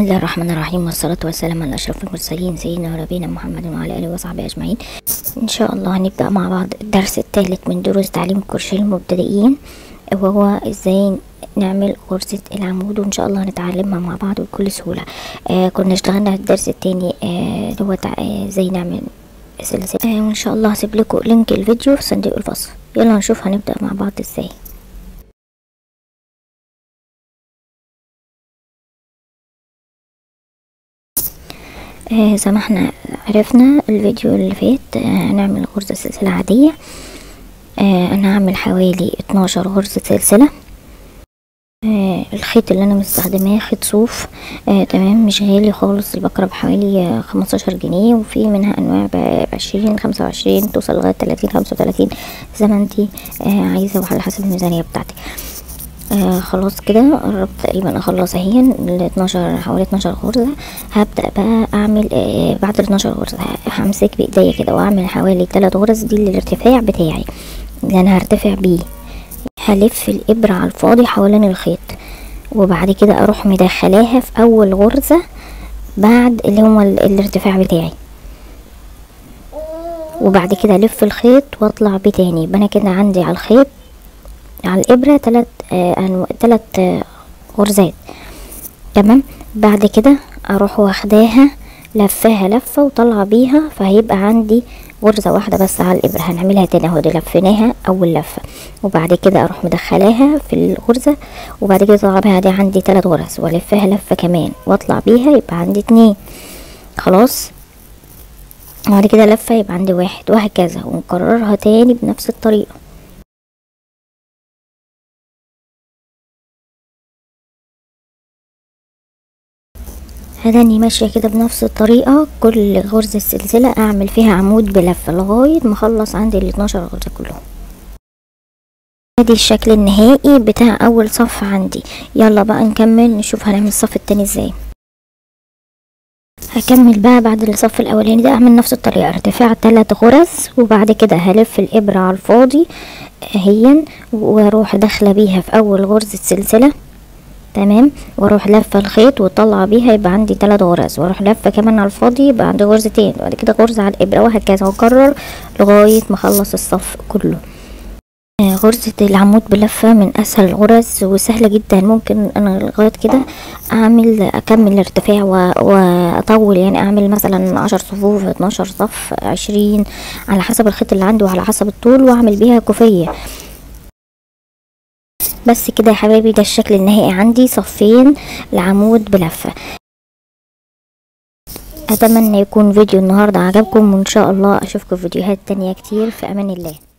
بسم الله الرحمن الرحيم والصلاة والسلام على أشرف المرسلين سيدنا ونبينا محمد وعلى آله وصحبه أجمعين إن شاء الله هنبدأ مع بعض الدرس الثالث من دروس تعليم الكرسي للمبتدئين وهو إزاي نعمل غرزة العمود وإن شاء الله هنتعلمها مع بعض بكل سهولة آه كنا اشتغلنا في الدرس التاني آه اللي هو تع- آه ازاي نعمل سلسلة آه وإن شاء الله هسيب لكم لينك الفيديو في صندوق الوصف يلا نشوف هنبدأ مع بعض ازاي آه زي ما احنا عرفنا الفيديو اللي فات آه هنعمل غرزة سلسلة عادية آه انا هعمل حوالي 12 غرزة سلسلة آه الخيط اللي انا مستخدماه خيط صوف آه تمام مش غالي خالص البكرة بحوالي آه 15 جنيه وفي منها انواع بعشرين خمسة وعشرين توصل لغاية تلاتين خمسة وتلاتين زي ما انتي آه عايزة وعلى حسب الميزانية بتاعتك آه خلاص كده قربت تقريبا اخلص اهي ال 12 حوالي 12 غرزة هبدأ بقى اعمل آه بعد ال 12 غرزة همسك بايديا كده واعمل حوالي 3 غرز دي الارتفاع بتاعي اللي انا هرتفع بيه هلف الابرة على الفاضي حوالين الخيط وبعد كده اروح مدخلاها في اول غرزة بعد اللي هو ال- الارتفاع بتاعي وبعد كده الف الخيط واطلع بيه تاني يبقى انا كده عندي على الخيط على الابرة تلات آه أنو... تلات آه غرزات تمام بعد كده اروح واخداها لفاها لفة وطلع بيها فهيبقى عندي غرزة واحدة بس على الإبرة هنعملها تاني اهو دي لفيناها أول لفة وبعد كده أروح مدخلاها في الغرزة وبعد كده طالعة بيها دي عندي تلات غرز والفها لفة كمان واطلع بيها يبقى عندي اتنين خلاص وبعد كده لفة يبقى عندي واحد وهكذا ونكررها تاني بنفس الطريقة هداني ماشية كده بنفس الطريقة كل غرزة سلسلة اعمل فيها عمود بلفة لغاية ما اخلص عندي ال 12 غرزة كلهم ادي الشكل النهائي بتاع اول صف عندي يلا بقى نكمل نشوف هنعمل الصف التاني ازاي هكمل بقى بعد الصف الاولاني ده اعمل نفس الطريقة ارتفاع تلات غرز وبعد كده هلف الابرة على الفاضي اهيا واروح داخلة بيها في اول غرزة سلسلة تمام واروح لفه الخيط واطلع بيها يبقى عندي تلات غرز واروح لفه كمان على الفاضي يبقى عندي غرزتين وبعد كده غرزه على الابره وهكذا واكرر لغايه ما اخلص الصف كله آه، غرزة العمود بلفة من أسهل الغرز وسهلة جدا ممكن أنا لغاية كده أعمل أكمل ارتفاع و- وأطول يعني أعمل مثلا عشر صفوف اتناشر صف عشرين على حسب الخيط اللي عندي وعلى حسب الطول وأعمل بيها كوفية بس كده يا حبايبي ده الشكل النهائي عندي صفين العمود بلفة اتمنى يكون فيديو النهاردة عجبكم وان شاء الله اشوفكم في فيديوهات تانية كتير في امان الله